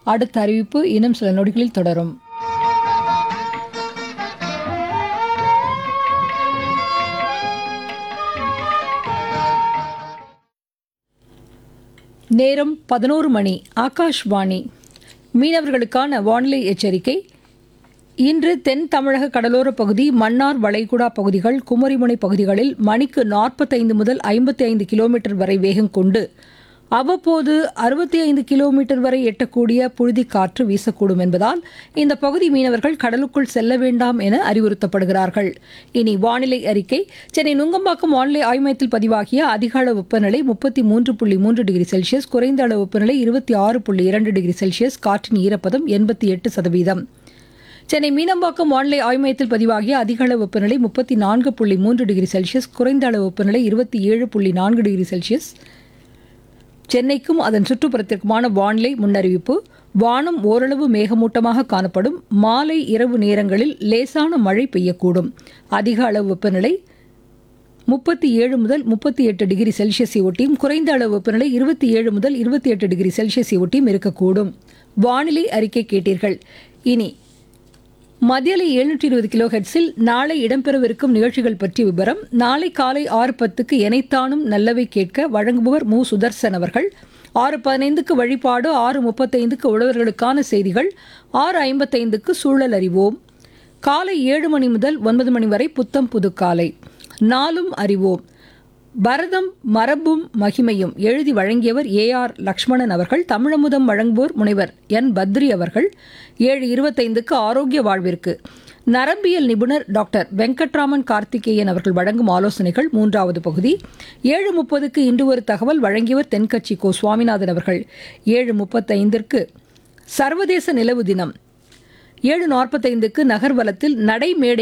அடுத்த அறிவிப்பு இன்னும் சில நொடிகளில் தொடரும் நேரம் பதினோரு மணி ஆகாஷ்வாணி மீனவர்களுக்கான வானிலை எச்சரிக்கை இன்று தென் தமிழக கடலோர பகுதி மன்னார் வளைகுடா பகுதிகள் குமரிமுனை பகுதிகளில் மணிக்கு நாற்பத்தைந்து முதல் ஐம்பத்தி ஐந்து கிலோமீட்டர் வரை வேகம் கொண்டு அவ்வப்போது அறுபத்தி ஐந்து கிலோமீட்டர் வரை எட்டக்கூடிய புழுதி காற்று வீசக்கூடும் என்பதால் இந்த பகுதி மீனவர்கள் கடலுக்குள் செல்ல வேண்டாம் என அறிவுறுத்தப்படுகிறார்கள் இனி வானிலை அறிக்கை சென்னை நுங்கம்பாக்கம் வானிலை ஆய்வு மையத்தில் பதிவாகிய அதிக அளவு வெப்பநிலை முப்பத்தி மூன்று புள்ளி மூன்று டிகிரி செல்சியஸ் குறைந்த அளவு வெப்பநிலை இருபத்தி ஆறு புள்ளி இரண்டு டிகிரி செல்சியஸ் காற்றின் ஈரப்பதம் எண்பத்தி எட்டு சதவீதம் சென்னை மீனம்பாக்கம் வானிலை ஆய்வு மையத்தில் பதிவாகிய அதிக அளவு வெப்பநிலை முப்பத்தி நான்கு புள்ளி மூன்று டிகிரி செல்சியஸ் குறைந்த அளவு வெப்பநிலை இருபத்தி ஏழு புள்ளி நான்கு டிகிரி செல்சியஸ் சென்னைக்கும் அதன் சுற்றுப்புறத்திற்குமான வானிலை முன்னறிவிப்பு வானம் ஓரளவு மேகமூட்டமாக காணப்படும் மாலை இரவு நேரங்களில் லேசான மழை பெய்யக்கூடும் அதிக அளவு வெப்பநிலை முப்பத்தி ஏழு முதல் முப்பத்தி எட்டு டிகிரி செல்சியஸை ஒட்டியும் குறைந்த அளவு வெப்பநிலை இருபத்தி ஏழு முதல் இருபத்தி எட்டு டிகிரி செல்சியஸை ஒட்டியும் இருக்கக்கூடும் வானிலை அறிக்கை கேட்டீர்கள் இனி மதியலை எழுநூற்றி இருபது கிலோ ஹெட்ஸில் நாளை இடம்பெறவிருக்கும் நிகழ்ச்சிகள் பற்றிய விவரம் நாளை காலை ஆறு பத்துக்கு எனைத்தானும் நல்லவை கேட்க வழங்குபவர் மு சுதர்சன் அவர்கள் ஆறு பதினைந்துக்கு வழிபாடு ஆறு முப்பத்தைந்துக்கு உழவர்களுக்கான செய்திகள் ஆறு ஐம்பத்தைந்துக்கு சூழல் அறிவோம் காலை ஏழு மணி முதல் ஒன்பது மணி வரை புத்தம் புது காலை நாளும் அறிவோம் பரதம் மரபும் மகிமையும் எழுதி வழங்கியவர் ஏ ஆர் லக்ஷ்மணன் அவர்கள் தமிழமுதம் வழங்குவோர் முனைவர் என் பத்ரி அவர்கள் ஏழு இருபத்தைந்துக்கு ஆரோக்கிய வாழ்விற்கு நரம்பியல் நிபுணர் டாக்டர் வெங்கட்ராமன் கார்த்திகேயன் அவர்கள் வழங்கும் ஆலோசனைகள் மூன்றாவது பகுதி ஏழு முப்பதுக்கு இன்று ஒரு தகவல் வழங்கியவர் தென்கட்சி கோ சுவாமிநாதன் அவர்கள் ஏழு முப்பத்தைந்திற்கு சர்வதேச நிலவு தினம் ஏழு நாற்பத்தைந்துக்கு நகர்வலத்தில் நடைமேடை